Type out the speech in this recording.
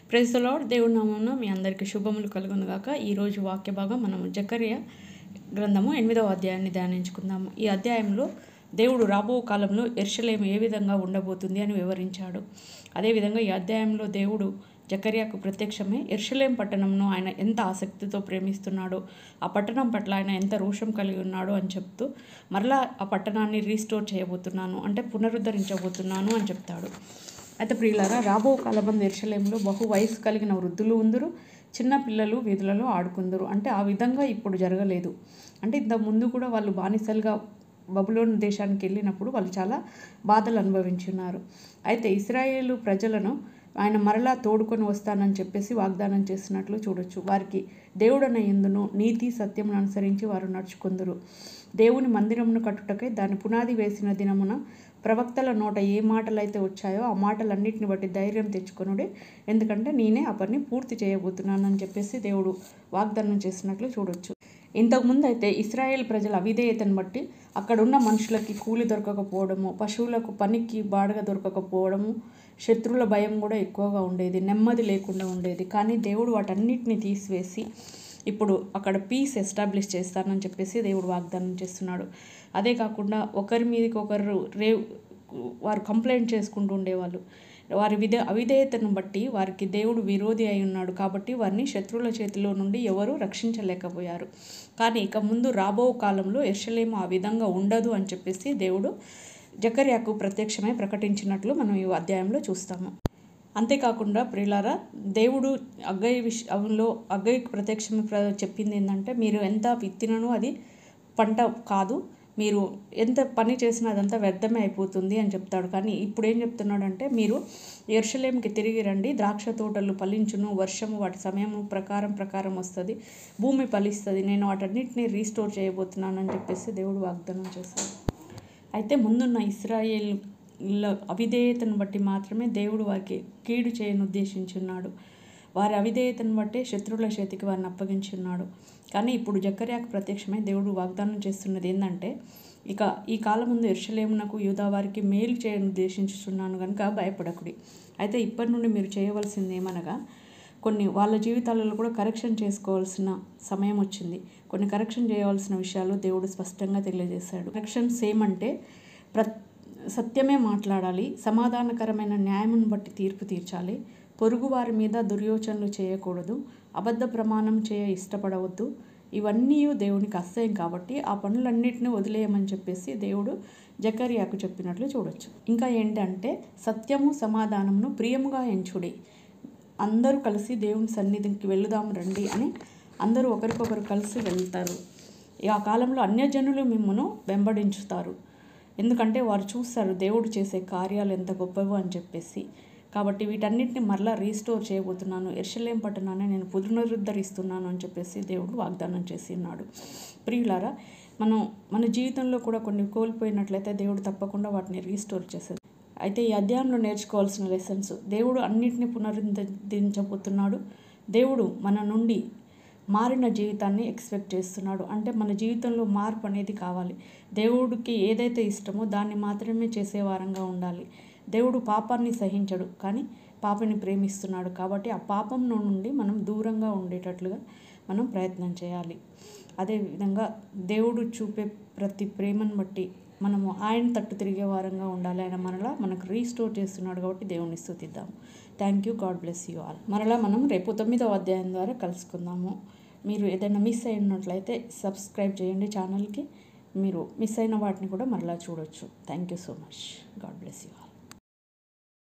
ప్రెజలో దేవుడి నామమున మీ అందరికీ శుభములు కలుగును గాక ఈరోజు వాక్య భాగం మనము జకర్య గ్రంథము ఎనిమిదవ అధ్యాయాన్ని ధ్యానించుకుందాము ఈ అధ్యాయంలో దేవుడు రాబో కాలంలో ఎర్షలేం ఏ విధంగా ఉండబోతుంది అని వివరించాడు అదేవిధంగా ఈ అధ్యాయంలో దేవుడు జకర్యాకు ప్రత్యక్షమై ఎర్షలేం పట్టణంను ఆయన ఎంత ఆసక్తితో ప్రేమిస్తున్నాడో ఆ పట్టణం పట్ల ఆయన ఎంత రోషం కలిగి ఉన్నాడో అని చెప్తూ మరలా ఆ పట్టణాన్ని రీస్టోర్ చేయబోతున్నాను అంటే పునరుద్ధరించబోతున్నాను అని చెప్తాడు అయితే ప్రియులారా రాబో కాలమంది ఎర్షలేంలో బహు వయసు కలిగిన వృద్ధులు ఉందరు చిన్న పిల్లలు వీధులలో ఆడుకుందరు అంటే ఆ విధంగా ఇప్పుడు జరగలేదు అంటే ఇంత ముందు కూడా వాళ్ళు బానిసలుగా బబులోన్ దేశానికి వెళ్ళినప్పుడు వాళ్ళు చాలా బాధలు అనుభవించున్నారు అయితే ఇస్రాయేలు ప్రజలను ఆయన మరలా తోడుకొని వస్తానని చెప్పేసి వాగ్దానం చేసినట్లు చూడొచ్చు వారికి దేవుడన ఎందును నీతి సత్యమును అనుసరించి వారు నడుచుకుందరు దేవుని మందిరమును కట్టుటకై దాని పునాది వేసిన దినమున ప్రవక్తల నోట ఏ మాటలు అయితే వచ్చాయో ఆ మాటలన్నిటిని బట్టి ధైర్యం తెచ్చుకొనుడే ఎందుకంటే నేనే ఆ పని పూర్తి చేయబోతున్నానని చెప్పేసి దేవుడు వాగ్దానం చేసినట్లు చూడొచ్చు ఇంతకుముందు అయితే ఇస్రాయేల్ ప్రజల అవిధేయతను బట్టి అక్కడున్న మనుషులకి కూలి దొరకకపోవడము పశువులకు పనికి బాడగ దొరకకపోవడము శత్రువుల భయం కూడా ఎక్కువగా ఉండేది నెమ్మది లేకుండా ఉండేది కానీ దేవుడు వాటన్నిటిని తీసివేసి ఇప్పుడు అక్కడ పీస్ ఎస్టాబ్లిష్ చేస్తానని చెప్పేసి దేవుడు వాగ్దానం చేస్తున్నాడు అదే కాకుండా ఒకరి మీదకి ఒకరు రే వారు కంప్లైంట్ చేసుకుంటూ ఉండేవాళ్ళు వారి విధ అవిధేయతను బట్టి వారికి దేవుడు విరోధి అయి ఉన్నాడు కాబట్టి వారిని శత్రువుల చేతిలో నుండి ఎవరు రక్షించలేకపోయారు కానీ ఇక ముందు రాబో కాలంలో ఎర్షలేము ఆ విధంగా ఉండదు అని చెప్పేసి దేవుడు జకర్యాకు ప్రత్యక్షమై ప్రకటించినట్లు మనం ఈ అధ్యాయంలో చూస్తాము అంతేకాకుండా ప్రియులారా దేవుడు అగ్గయ్య విషయంలో అగ్గయ్యకు ప్రత్యక్షం చెప్పింది ఏంటంటే మీరు ఎంత విత్తినను అది పంట కాదు మీరు ఎంత పని చేసినా అదంతా వ్యర్థమే అయిపోతుంది అని చెప్తాడు కానీ ఇప్పుడు ఏం చెప్తున్నాడంటే మీరు ఎర్షలేంకి తిరిగి రండి ద్రాక్ష తోటలు ఫలించును వర్షము వాటి సమయం ప్రకారం ప్రకారం వస్తుంది భూమి ఫలిస్తుంది నేను వాటన్నిటిని రీస్టోర్ చేయబోతున్నాను అని చెప్పేసి దేవుడు వాగ్దానం చేశాడు అయితే ముందున్న ఇస్రాయేల్ అవిధేయతను బట్టి మాత్రమే దేవుడు వారికి కీడు చేయను ఉద్దేశించున్నాడు వారి అవిధేయతను బట్టే శత్రువుల చేతికి వారిని అప్పగించున్నాడు కానీ ఇప్పుడు జక్కర్యాకు ప్రత్యక్షమై దేవుడు వాగ్దానం చేస్తున్నది ఏంటంటే ఇక ఈ కాలం ముందు ఎర్షలేమునకు యూదా వారికి మేలు చేయను ఉద్దేశించుతున్నాను కనుక భయపడకుడి అయితే ఇప్పటి నుండి మీరు చేయవలసింది ఏమనగా కొన్ని వాళ్ళ జీవితాలలో కూడా కరెక్షన్ చేసుకోవాల్సిన సమయం వచ్చింది కొన్ని కరెక్షన్ చేయవలసిన విషయాలు దేవుడు స్పష్టంగా తెలియజేశాడు కరెక్షన్స్ ఏమంటే ప్ర సత్యమే మాట్లాడాలి సమాధానకరమైన న్యాయమును బట్టి తీర్పు తీర్చాలి పొరుగువారి మీద దుర్యోచనలు చేయకూడదు అబద్ధ ప్రమాణం చేయ ఇష్టపడవద్దు ఇవన్నీ దేవునికి అసహ్యం కాబట్టి ఆ పనులన్నింటినీ వదిలేయమని చెప్పేసి దేవుడు జకర్యాకు చెప్పినట్లు చూడొచ్చు ఇంకా ఏంటంటే సత్యము సమాధానమును ప్రియముగా ఎంచుడి అందరూ కలిసి దేవుని సన్నిధికి వెళుదాం రండి అని అందరూ ఒకరికొకరు కలిసి వెళ్తారు ఆ కాలంలో అన్యజనులు మిమ్మను వెంబడించుతారు ఎందుకంటే వారు చూస్తారు దేవుడు చేసే కార్యాలు ఎంత గొప్పవో అని చెప్పేసి కాబట్టి వీటన్నిటిని మరలా రీస్టోర్ చేయబోతున్నాను ఎర్షలేం పట్టణాన్ని నేను పునరుద్ధరిస్తున్నాను అని చెప్పేసి దేవుడు వాగ్దానం చేసి ఉన్నాడు ప్రియులారా మనం మన జీవితంలో కూడా కొన్ని కోల్పోయినట్లయితే దేవుడు తప్పకుండా వాటిని రీస్టోర్ చేసేది అయితే ఈ అధ్యాయంలో నేర్చుకోవాల్సిన లెసన్స్ దేవుడు అన్నిటిని పునరుద్ధరించబోతున్నాడు దేవుడు మన నుండి మారిన జీవితాన్ని ఎక్స్పెక్ట్ చేస్తున్నాడు అంటే మన జీవితంలో మార్పు అనేది కావాలి దేవుడికి ఏదైతే ఇష్టమో దాన్ని మాత్రమే చేసే వారంగా ఉండాలి దేవుడు పాపాన్ని సహించడు కానీ పాపని ప్రేమిస్తున్నాడు కాబట్టి ఆ పాపం నుండి మనం దూరంగా ఉండేటట్లుగా మనం ప్రయత్నం చేయాలి అదేవిధంగా దేవుడు చూపే ప్రతి ప్రేమను బట్టి మనము ఆయన తట్టు తిరిగే వారంగా ఉండాలి ఆయన మరలా మనకు రీస్టోర్ చేస్తున్నాడు కాబట్టి దేవుని స్థుతిద్దాం thank you God bless you all మరలా మనం రేపు తొమ్మిదవ అధ్యాయం ద్వారా కలుసుకుందాము మీరు ఏదైనా మిస్ అయినట్లయితే సబ్స్క్రైబ్ చేయండి ఛానల్కి మీరు మిస్ అయిన వాటిని కూడా మరలా చూడొచ్చు thank you so much God bless you all